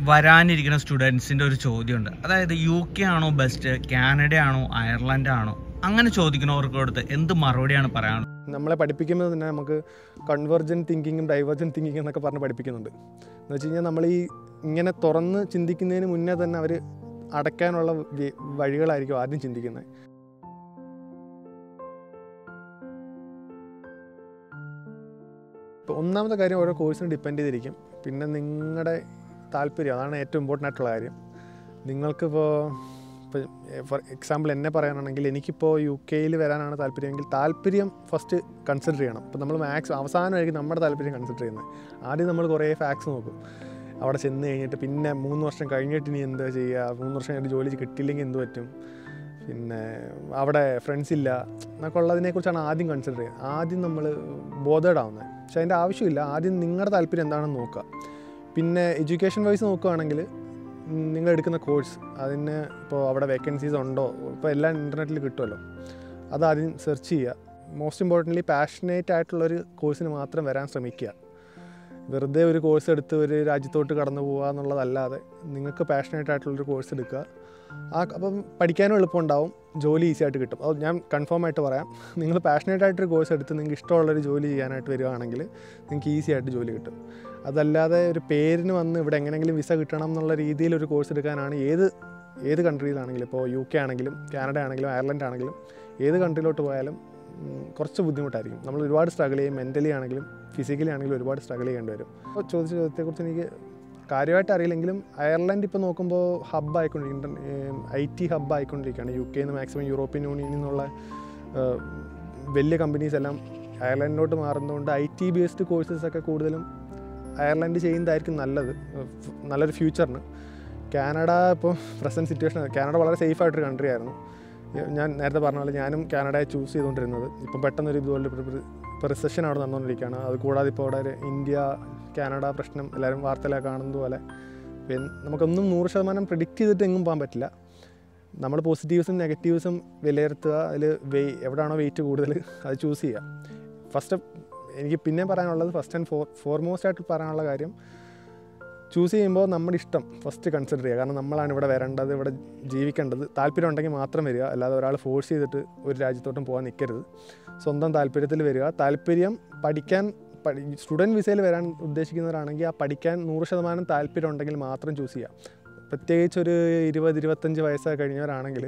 വരാനിരിക്കുന്ന സ്റ്റുഡൻസിന്റെ ഒരു ചോദ്യമുണ്ട് അതായത് യു കെ ആണോ ബെസ്റ്റ് കാനഡ ആണോ അയർലൻഡ് ആണോ അങ്ങനെ ചോദിക്കുന്നവർക്ക് കൊടുത്ത് എന്ത് മറുപടിയാണ് പറയാനുള്ളത് നമ്മളെ പഠിപ്പിക്കുമ്പോൾ തന്നെ നമുക്ക് കൺവെർജൻ തിങ്കിങ്ങും ഡൈവേർജൻ തിങ്കിങ്ങും എന്നൊക്കെ പറഞ്ഞ് പഠിപ്പിക്കുന്നുണ്ട് എന്ന് വെച്ച് കഴിഞ്ഞാൽ നമ്മൾ ഈ ഇങ്ങനെ തുറന്ന് ചിന്തിക്കുന്നതിന് മുന്നേ തന്നെ അവർ അടയ്ക്കാനുള്ള വി- വഴികളായിരിക്കും ആദ്യം ചിന്തിക്കുന്നത് ഇപ്പോൾ ഒന്നാമത്തെ കാര്യം ഓരോ കോഴ്സിന് ഡിപ്പെൻഡ് ചെയ്തിരിക്കും പിന്നെ നിങ്ങളുടെ താല്പര്യം അതാണ് ഏറ്റവും ഇമ്പോർട്ടൻ്റ് ആയിട്ടുള്ള കാര്യം നിങ്ങൾക്കിപ്പോൾ ഇപ്പോൾ ഫോർ എക്സാമ്പിൾ എന്നെ പറയാനാണെങ്കിൽ എനിക്കിപ്പോൾ യു കെയിൽ വരാനാണ് താല്പര്യമെങ്കിൽ താല്പര്യം ഫസ്റ്റ് കൺസിഡർ ചെയ്യണം ഇപ്പോൾ നമ്മൾ മാക്സ് അവസാനമായിരിക്കും നമ്മുടെ താല്പര്യം കൺസിഡർ ചെയ്യുന്നത് ആദ്യം നമ്മൾ കുറേ ഫാക്ട്സ് നോക്കും അവിടെ ചെന്ന് കഴിഞ്ഞിട്ട് പിന്നെ മൂന്ന് വർഷം കഴിഞ്ഞിട്ട് ഇനി എന്താ ചെയ്യുക മൂന്ന് വർഷം കഴിഞ്ഞിട്ട് ജോലി കിട്ടിയില്ലെങ്കിൽ എന്ത് പറ്റും പിന്നെ അവിടെ ഫ്രണ്ട്സ് ഇല്ല എന്നൊക്കെ ഉള്ളതിനെക്കുറിച്ചാണ് ആദ്യം കൺസിഡർ ചെയ്യുന്നത് ആദ്യം നമ്മൾ ബോധേഡ് ആവുന്നത് പക്ഷെ അതിൻ്റെ ആവശ്യമില്ല ആദ്യം നിങ്ങളുടെ താല്പര്യം എന്താണെന്ന് നോക്കുക പിന്നെ എഡ്യൂക്കേഷൻ വൈസ് നോക്കുകയാണെങ്കിൽ നിങ്ങൾ എടുക്കുന്ന കോഴ്സ് അതിന് ഇപ്പോൾ അവിടെ വേക്കൻസീസ് ഉണ്ടോ ഇപ്പോൾ എല്ലാം ഇൻ്റർനെറ്റിൽ കിട്ടുമല്ലോ അതാദ്യം സെർച്ച് ചെയ്യുക മോസ്റ്റ് ഇമ്പോർട്ടൻ്റ്ലി പാഷനേറ്റ് ആയിട്ടുള്ളൊരു കോഴ്സിന് മാത്രം വരാൻ ശ്രമിക്കുക വെറുതെ ഒരു കോഴ്സ് എടുത്ത് ഒരു രാജ്യത്തോട്ട് കടന്നു പോകുക എന്നുള്ളതല്ലാതെ നിങ്ങൾക്ക് പാഷനേറ്റ് ആയിട്ടുള്ളൊരു കോഴ്സ് എടുക്കുക ആ അപ്പം പഠിക്കാനും എളുപ്പമുണ്ടാവും ജോലി ഈസി ആയിട്ട് കിട്ടും അത് ഞാൻ കൺഫേം ആയിട്ട് പറയാം നിങ്ങൾ പാഷനേറ്റ് ആയിട്ടൊരു കോഴ്സ് എടുത്ത് നിങ്ങൾക്ക് ഇഷ്ടമുള്ളൊരു ജോലി ചെയ്യാനായിട്ട് വരികയാണെങ്കിൽ നിങ്ങൾക്ക് ഈസി ആയിട്ട് ജോലി കിട്ടും അതല്ലാതെ ഒരു പേരിന് വന്ന് ഇവിടെ എങ്ങനെയെങ്കിലും വിസ കിട്ടണം എന്നുള്ള രീതിയിൽ ഒരു കോഴ്സ് എടുക്കാനാണ് ഏത് ഏത് കൺട്രിയിലാണെങ്കിലും ഇപ്പോൾ യു കെ ആണെങ്കിലും കാനഡ ആണെങ്കിലും അയർലൻഡ് ആണെങ്കിലും ഏത് കൺട്രിയിലോട്ട് പോയാലും ഉം, കുറച്ച് ബുദ്ധിമുട്ടായിരിക്കും നമ്മൾ ഒരുപാട് സ്ട്രഗിൾ ചെയ്യും മെൻ്റലി ആണെങ്കിലും ഫിസിക്കലി ആണെങ്കിലും ഒരുപാട് സ്ട്രഗിൾ ചെയ്യേണ്ടി വരും അപ്പോൾ ചോദിച്ച ചോദ്യത്തെക്കുറിച്ച് എനിക്ക് കാര്യമായിട്ട് അറിയില്ലെങ്കിലും അയർലൻഡ് ഇപ്പോൾ നോക്കുമ്പോൾ ഹബ്ബ് ആയിക്കൊണ്ടിരിക്കും ഐ ടി ഹബ്ബ് ആയിക്കൊണ്ടിരിക്കുകയാണ് യു കെയിൽ നിന്ന് മാക്സിമം യൂറോപ്യൻ യൂണിയനിൽ നിന്നുള്ള ഏഹ്, വലിയ കമ്പനീസ് എല്ലാം അയർലൻഡിലോട്ട് മാറുന്നതുകൊണ്ട് ഐ ടി ബേസ്ഡ് കോഴ്സസ് ഒക്കെ കൂടുതലും അയർലൻഡ് ചെയ്യുന്നതായിരിക്കും നല്ലത് ഏഹ്, ഫ്- നല്ലൊരു ഫ്യൂച്ചറിന് കാനഡ ഇപ്പോൾ പ്രസൻറ്റ് സിറ്റുവേഷൻ കാനഡ വളരെ സേഫ് ആയിട്ടൊരു കൺട്രി ആയിരുന്നു ഏഹ്, ഞാൻ നേരത്തെ പറഞ്ഞ പോലെ ഞാനും കാനഡയെ ചൂസ് ചെയ്തുകൊണ്ടിരുന്നത് ഇപ്പം പെട്ടെന്നൊരു ഇതുപോലെ ഇപ്പോൾ റിസഷൻ അവിടെ നടന്നുകൊണ്ടിരിക്കുകയാണ് അത് കൂടാതെ ഇപ്പോൾ അവിടെ ഒരു ഇന്ത്യ കാനഡ പ്രശ്നം എല്ലാവരും വാർത്തയിലൊക്കെ കാണുന്നത് പോലെ പിന്നെ നമുക്കൊന്നും നൂറ് ശതമാനം പ്രിഡിക്റ്റ് ചെയ്തിട്ട് എങ്ങും പോകാൻ പറ്റില്ല നമ്മൾ പോസിറ്റീവ്സും നെഗറ്റീവ്സും വിലയിരുത്തുക അതിൽ വെയ് എവിടെയാണോ വെയിറ്റ് കൂടുതൽ അത് ചൂസ് ചെയ്യുക ഫസ്റ്റ് എനിക്ക് പിന്നെ പറയാനുള്ളത് ഫസ്റ്റ് ആൻഡ് ഫോർ ഫോർമോസ്റ്റ് ആയിട്ട് പറയാനുള്ള കാര്യം ചൂസ് ചെയ്യുമ്പോൾ നമ്മുടെ ഇഷ്ടം ഫസ്റ്റ് കൺസിഡർ ചെയ്യുക കാരണം നമ്മളാണ് ഇവിടെ വരേണ്ടത് ഇവിടെ ജീവിക്കേണ്ടത് താല്പര്യം ഉണ്ടെങ്കിൽ മാത്രം വരിക അല്ലാതെ ഒരാൾ ഫോഴ്സ് ചെയ്തിട്ട് ഒരു രാജ്യത്തോട്ടും പോകാൻ നിൽക്കരുത് സ്വന്തം താല്പര്യത്തിൽ വരിക താല്പര്യം പഠിക്കാൻ പഠി സ്റ്റുഡൻറ്റ് വിസയിൽ വരാൻ ഉദ്ദേശിക്കുന്നവരാണെങ്കിൽ ആ പഠിക്കാൻ നൂറ് ശതമാനം താല്പര്യം ഉണ്ടെങ്കിൽ മാത്രം ചൂസ് ചെയ്യുക പ്രത്യേകിച്ച് ഒരു ഇരുപത് ഇരുപത്തഞ്ച് വയസ്സൊക്കെ കഴിഞ്ഞവരാണെങ്കിൽ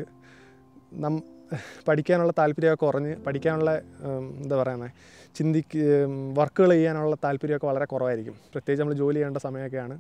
നം പഠിക്കാനുള്ള താല്പര്യമൊക്കെ കുറഞ്ഞ് പഠിക്കാനുള്ള ഉം, എന്താ പറയുന്നത് ചിന്തിക്ക് വർക്കുകൾ ചെയ്യാനുള്ള താല്പര്യമൊക്കെ വളരെ കുറവായിരിക്കും പ്രത്യേകിച്ച് നമ്മൾ ജോലി ചെയ്യേണ്ട സമയമൊക്കെയാണ്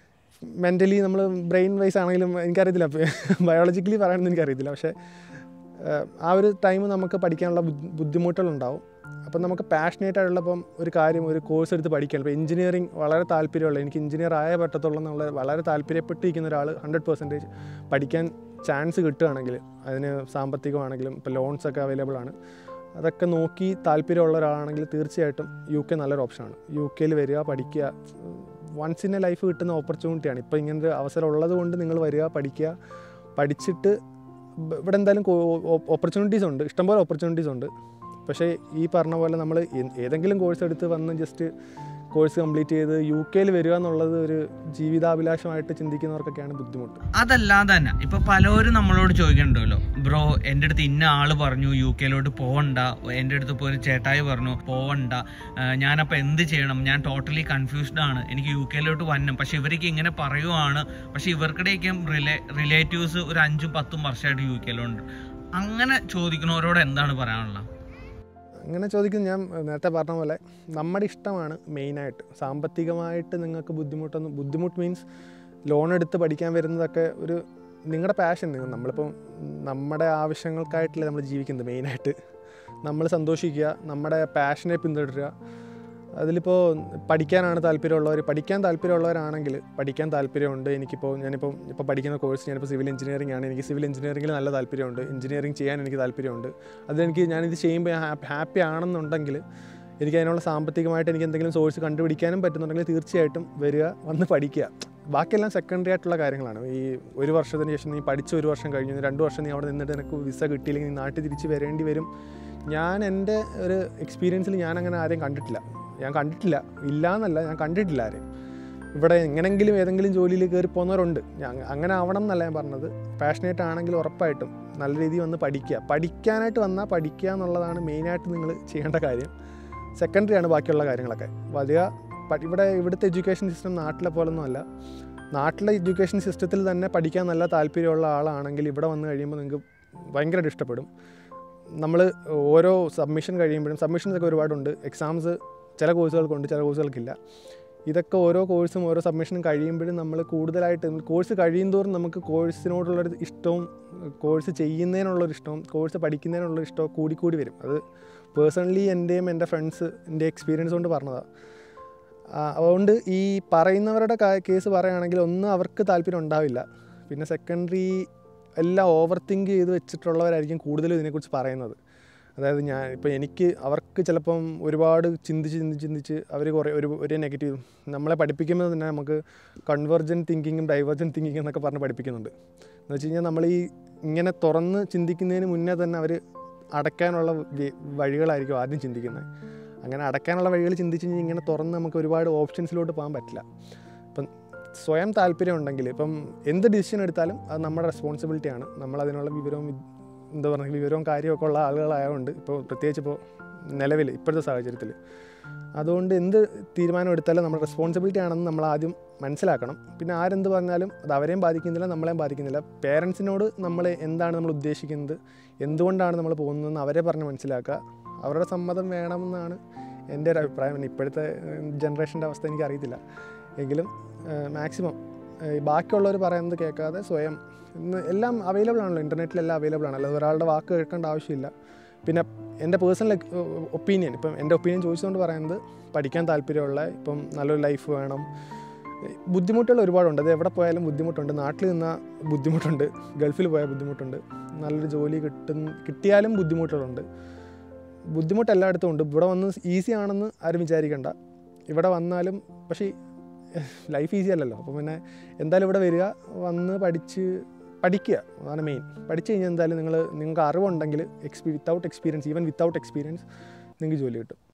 മെൻ്റലി നമ്മൾ ബ്രെയിൻ വൈസ് ആണെങ്കിലും എനിക്കറിയത്തില്ല ബയോളജിക്കലി പറയാനൊന്നും എനിക്കറിയത്തില്ല പക്ഷേ ഏഹ്, ആ ഒരു ടൈം നമുക്ക് പഠിക്കാനുള്ള ബുദ്ധി- ബുദ്ധിമുട്ടുകളുണ്ടാവും അപ്പം നമുക്ക് പാഷനേറ്റ് ആയിട്ടുള്ളപ്പം ഒരു കാര്യം ഒരു കോഴ്സ് എടുത്ത് പഠിക്കാൻ ഇപ്പോൾ എഞ്ചിനീയറിംഗ് വളരെ താല്പര്യമുള്ള എനിക്ക് എഞ്ചിനീയർ ആയേ പറ്റത്തുള്ളൂ എന്നുള്ള വളരെ താല്പര്യപ്പെട്ടിരിക്കുന്ന ഒരാൾ ഹൺഡ്രഡ് പെർസെൻറ്റേജ് പഠിക്കാൻ ചാൻസ് കിട്ടുകയാണെങ്കിൽ അതിന് സാമ്പത്തികമാണെങ്കിലും ഇപ്പോൾ ലോൺസ് ഒക്കെ അവൈലബിൾ ആണ് അതൊക്കെ നോക്കി താല്പര്യമുള്ള ഒരാളാണെങ്കിൽ തീർച്ചയായിട്ടും യു കെ നല്ലൊരു ഓപ്ഷനാണ് യു കെയിൽ വരിക പഠിക്കുക വൺസ് ഇൻ എ ലൈഫ് കിട്ടുന്ന ഓപ്പർച്യൂണിറ്റിയാണ് ഇപ്പോൾ ഇങ്ങനൊരു അവസരം ഉള്ളത് കൊണ്ട് നിങ്ങൾ വരിക പഠിക്കുക പഠിച്ചിട്ട് ബ- ഇവിടെ എന്തായാലും ഓപ്പർച്യൂണിറ്റീസ് ഉണ്ട് ഇഷ്ടംപോലെ ഓപ്പർച്യൂണിറ്റീസ് ഉണ്ട് പക്ഷേ ഈ പറഞ്ഞ പോലെ നമ്മൾ ഏതെങ്കിലും കോഴ്സ് എടുത്ത് വന്ന് ജസ്റ്റ് കോഴ്സ് കംപ്ലീറ്റ് ചെയ്ത് യു കെയിൽ വരിക എന്നുള്ളത് ഒരു ജീവിതാഭിലാഷമായിട്ട് ചിന്തിക്കുന്നവർക്കൊക്കെയാണ് ബുദ്ധിമുട്ട് അതല്ലാതെ തന്നെ ഇപ്പൊ പലരും നമ്മളോട് ചോദിക്കണ്ടല്ലോ ബ്രോ എൻ്റെ അടുത്ത് ഇന്ന ആള് പറഞ്ഞു യു കെയിലോട്ട് പോവണ്ട എൻ്റെ അടുത്ത് ഇപ്പോൾ ഒരു ചേട്ടായി പറഞ്ഞു പോവണ്ട ആ, ഞാനപ്പോൾ എന്ത് ചെയ്യണം ഞാൻ ടോട്ടലി കൺഫ്യൂസ്ഡ് ആണ് എനിക്ക് യു കെയിലോട്ട് വരണം പക്ഷെ ഇവർക്ക് ഇങ്ങനെ പറയുവാണ് പക്ഷെ ഇവർക്കിടേക്കും റിലേ റിലേറ്റീവ്സ് ഒരു അഞ്ചും പത്തും വർഷമായിട്ട് യു കെയിലുണ്ട് അങ്ങനെ ചോദിക്കുന്നവരോട് എന്താണ് പറയാനുള്ളത് അങ്ങനെ ചോദിക്കും ഞാൻ നേരത്തെ പറഞ്ഞ പോലെ നമ്മുടെ ഇഷ്ടമാണ് മെയിനായിട്ട് സാമ്പത്തികമായിട്ട് നിങ്ങൾക്ക് ബുദ്ധിമുട്ടൊന്നും ബുദ്ധിമുട്ട് മീൻസ് ലോൺ എടുത്ത് പഠിക്കാൻ വരുന്നതൊക്കെ ഒരു നിങ്ങളുടെ പാഷൻ നമ്മളിപ്പം നമ്മുടെ ആവശ്യങ്ങൾക്കായിട്ടല്ലേ നമ്മൾ ജീവിക്കുന്നത് മെയിനായിട്ട് നമ്മൾ സന്തോഷിക്കുക നമ്മുടെ പാഷനെ പിന്തുടരുക അതിലിപ്പോൾ പഠിക്കാനാണ് താല്പര്യമുള്ളവർ പഠിക്കാൻ താല്പര്യമുള്ളവരാണെങ്കിൽ പഠിക്കാൻ താല്പര്യമുണ്ട് എനിക്കിപ്പോൾ ഞാനിപ്പോൾ ഇപ്പോൾ പഠിക്കുന്ന കോഴ്സ് ഞാനിപ്പോൾ സിവിൽ എഞ്ചിനീയറിംഗ് ആണ് എനിക്ക് സിവിൽ എഞ്ചിനീയറിംഗിൽ നല്ല താല്പര്യമുണ്ട് എഞ്ചിനീയറിംഗ് ചെയ്യാൻ എനിക്ക് താല്പര്യമുണ്ട് അതിലെനിക്ക് ഞാനിത് ചെയ്യുമ്പോൾ ഞാൻ ഹാപ്പി ഹാപ്പി ആണെന്നുണ്ടെങ്കിൽ എനിക്ക് അതിനുള്ള സാമ്പത്തികമായിട്ട് എനിക്ക് എന്തെങ്കിലും സോഴ്സ് കണ്ടുപിടിക്കാനും പറ്റുന്നുണ്ടെങ്കിൽ തീർച്ചയായിട്ടും വരിക വന്ന് പഠിക്കുക ബാക്കിയെല്ലാം സെക്കൻഡറി ആയിട്ടുള്ള കാര്യങ്ങളാണ് ഈ ഒരു വർഷത്തിന് ശേഷം നീ പഠിച്ച ഒരു വർഷം കഴിഞ്ഞു നീ രണ്ട് വർഷം നീ അവിടെ നിന്നിട്ട് നിനക്ക് വിസ കിട്ടിയില്ലെങ്കിൽ നീ നാട്ടിൽ തിരിച്ച് വരേണ്ടി വരും ഞാൻ എൻ്റെ ഒരു എക്സ്പീരിയൻസിൽ ഞാൻ അങ്ങനെ ആരെയും കണ്ടിട്ടില്ല ഞാൻ കണ്ടിട്ടില്ല ഇല്ല എന്നല്ല ഞാൻ കണ്ടിട്ടില്ല ആരെയും ഇവിടെ എങ്ങനെങ്കിലും ഏതെങ്കിലും ജോലിയിൽ കയറി പോകുന്നവരുണ്ട് ഞാൻ- അങ്ങനെ ആവണം എന്നല്ല ഞാൻ പറഞ്ഞത് പാഷനേറ്റ് ആണെങ്കിൽ ഉറപ്പായിട്ടും നല്ല രീതിയിൽ വന്ന് പഠിക്കുക പഠിക്കാനായിട്ട് വന്നാൽ പഠിക്കുക എന്നുള്ളതാണ് മെയിനായിട്ട് നിങ്ങൾ ചെയ്യേണ്ട കാര്യം സെക്കൻഡറി ആണ് ബാക്കിയുള്ള കാര്യങ്ങളൊക്കെ വലിയ പ- ഇവിടെ ഇവിടുത്തെ എഡ്യൂക്കേഷൻ സിസ്റ്റം നാട്ടിലെ പോലൊന്നും അല്ല നാട്ടിലെ എഡ്യൂക്കേഷൻ സിസ്റ്റത്തിൽ തന്നെ പഠിക്കാൻ നല്ല താല്പര്യമുള്ള ആളാണെങ്കിൽ ഇവിടെ വന്നു കഴിയുമ്പോൾ നിങ്ങൾക്ക് ഭയങ്കരമായിട്ട് ഇഷ്ടപ്പെടും നമ്മൾ ഓരോ സബ്മിഷൻ കഴിയുമ്പോഴും സബ്മിഷൻസ് ഒക്കെ ഒരുപാടുണ്ട് എക്സാംസ് ചില കോഴ്സുകൾക്കുണ്ട് ചില കോഴ്സുകൾക്കില്ല ഇതൊക്കെ ഓരോ കോഴ്സും ഓരോ സബ്മിഷനും കഴിയുമ്പോഴും നമ്മൾ കൂടുതലായിട്ട് കോഴ്സ് കഴിയും തോറും നമുക്ക് കോഴ്സിനോടുള്ളൊരു ഇഷ്ടവും കോഴ്സ് ചെയ്യുന്നതിനുള്ളൊരു ഇഷ്ടവും കോഴ്സ് പഠിക്കുന്നതിനുള്ളൊരു ഇഷ്ടവും കൂടിക്കൂടി വരും അത് പേഴ്സണലി എൻ്റെയും എൻ്റെ ഫ്രണ്ട്സിൻ്റെ എക്സ്പീരിയൻസ് കൊണ്ട് പറഞ്ഞതാണ് ആ, അതുകൊണ്ട് ഈ പറയുന്നവരുടെ കാ- കേസ് പറയുകയാണെങ്കിൽ ഒന്ന് അവർക്ക് താല്പര്യം ഉണ്ടാവില്ല പിന്നെ സെക്കൻഡറി എല്ലാം ഓവർ തിങ്ക് ചെയ്ത് വെച്ചിട്ടുള്ളവരായിരിക്കും കൂടുതലും ഇതിനെക്കുറിച്ച് പറയുന്നത് അതായത് ഞാൻ ഇപ്പോൾ എനിക്ക് അവർക്ക് ചിലപ്പം ഒരുപാട് ചിന്തിച്ച് ചിന്തിച്ച് ചിന്തിച്ച് അവർ കുറേ ഒരു ഒരു നെഗറ്റീവ് നമ്മളെ പഠിപ്പിക്കുമ്പോൾ തന്നെ നമുക്ക് കൺവെർജൻ തിങ്കിങ്ങും ഡൈവേർജൻ തിങ്കിങ്ങും എന്നൊക്കെ പറഞ്ഞ് പഠിപ്പിക്കുന്നുണ്ട് എന്ന് വെച്ച് കഴിഞ്ഞാൽ നമ്മൾ ഈ ഇങ്ങനെ തുറന്ന് ചിന്തിക്കുന്നതിന് മുന്നേ തന്നെ അവർ അടയ്ക്കാനുള്ള വി- വഴികളായിരിക്കും ആദ്യം ചിന്തിക്കുന്നത് അങ്ങനെ അടയ്ക്കാനുള്ള വഴികൾ ചിന്തിച്ച് കഴിഞ്ഞാൽ ഇങ്ങനെ തുറന്ന് നമുക്ക് ഒരുപാട് ഓപ്ഷൻസിലോട്ട് പോകാൻ പറ്റില്ല ഇപ്പം സ്വയം താല്പര്യം ഉണ്ടെങ്കിൽ ഇപ്പം എന്ത് ഡിസിഷൻ എടുത്താലും അത് നമ്മുടെ റെസ്പോൺസിബിലിറ്റിയാണ് നമ്മൾ അതിനുള്ള വിവരവും വി- എന്താ പറയുക വിവരവും കാര്യമൊക്കെ ഉള്ള ആളുകളായതുകൊണ്ട് ഇപ്പോൾ പ്രത്യേകിച്ച് ഇപ്പോൾ നിലവിൽ ഇപ്പോഴത്തെ സാഹചര്യത്തിൽ അതുകൊണ്ട് എന്ത് തീരുമാനം എടുത്താലും നമ്മുടെ റെസ്പോൺസിബിലിറ്റി ആണെന്ന് നമ്മൾ ആദ്യം മനസ്സിലാക്കണം പിന്നെ ആരെന്ത് പറഞ്ഞാലും അത് അവരെയും ബാധിക്കുന്നില്ല നമ്മളെയും ബാധിക്കുന്നില്ല പേരൻസിനോട് നമ്മൾ എന്താണ് നമ്മൾ ഉദ്ദേശിക്കുന്നത് എന്തുകൊണ്ടാണ് നമ്മൾ പോകുന്നതെന്ന് അവരെ പറഞ്ഞ് മനസ്സിലാക്കുക അവരുടെ സമ്മതം വേണമെന്നാണ് എൻ്റെ ഒരു അഭിപ്രായം പിന്നെ ഇപ്പോഴത്തെ ജനറേഷൻ്റെ അവസ്ഥ എനിക്ക് അറിയത്തില്ല എങ്കിലും മാക്സിമം ബാക്കിയുള്ളവർ പറയുന്നത് കേൾക്കാതെ സ്വയം ഇന്ന് എല്ലാം അവൈലബിൾ ആണല്ലോ ഇൻ്റർനെറ്റിലെല്ലാം അവൈലബിൾ ആണ് അല്ലാതെ ഒരാളുടെ വാക്ക് കേൾക്കേണ്ട ആവശ്യമില്ല പിന്നെ എൻ്റെ പേഴ്സണൽ ഒപ്പീനിയൻ ഇപ്പം എൻ്റെ ഒപ്പീനിയൻ ചോദിച്ചുകൊണ്ട് പറയുന്നത് പഠിക്കാൻ താല്പര്യമുള്ള ഇപ്പം നല്ലൊരു ലൈഫ് വേണം ബുദ്ധിമുട്ടുകൾ ഒരുപാടുണ്ട് അത് എവിടെ പോയാലും ബുദ്ധിമുട്ടുണ്ട് നാട്ടിൽ നിന്നാൽ ബുദ്ധിമുട്ടുണ്ട് ഗൾഫിൽ പോയാൽ ബുദ്ധിമുട്ടുണ്ട് നല്ലൊരു ജോലി കിട്ടും കിട്ടിയാലും ബുദ്ധിമുട്ടുകളുണ്ട് ബുദ്ധിമുട്ട് എല്ലായിടത്തും ഉണ്ട് ഇവിടെ വന്ന് ഈസി ആണെന്ന് ആരും വിചാരിക്കണ്ട ഇവിടെ വന്നാലും പക്ഷേ ലൈഫ് ഈസി അല്ലല്ലോ അപ്പോൾ പിന്നെ എന്തായാലും ഇവിടെ വരിക വന്ന് പഠിച്ച് പഠിക്കുക അതാണ് മെയിൻ പഠിച്ചു കഴിഞ്ഞാൽ എന്തായാലും നിങ്ങൾ നിങ്ങൾക്ക് അറിവുണ്ടെങ്കിൽ എക്സ്പീ without experience even without experience നിങ്ങൾക്ക് ജോലി കിട്ടും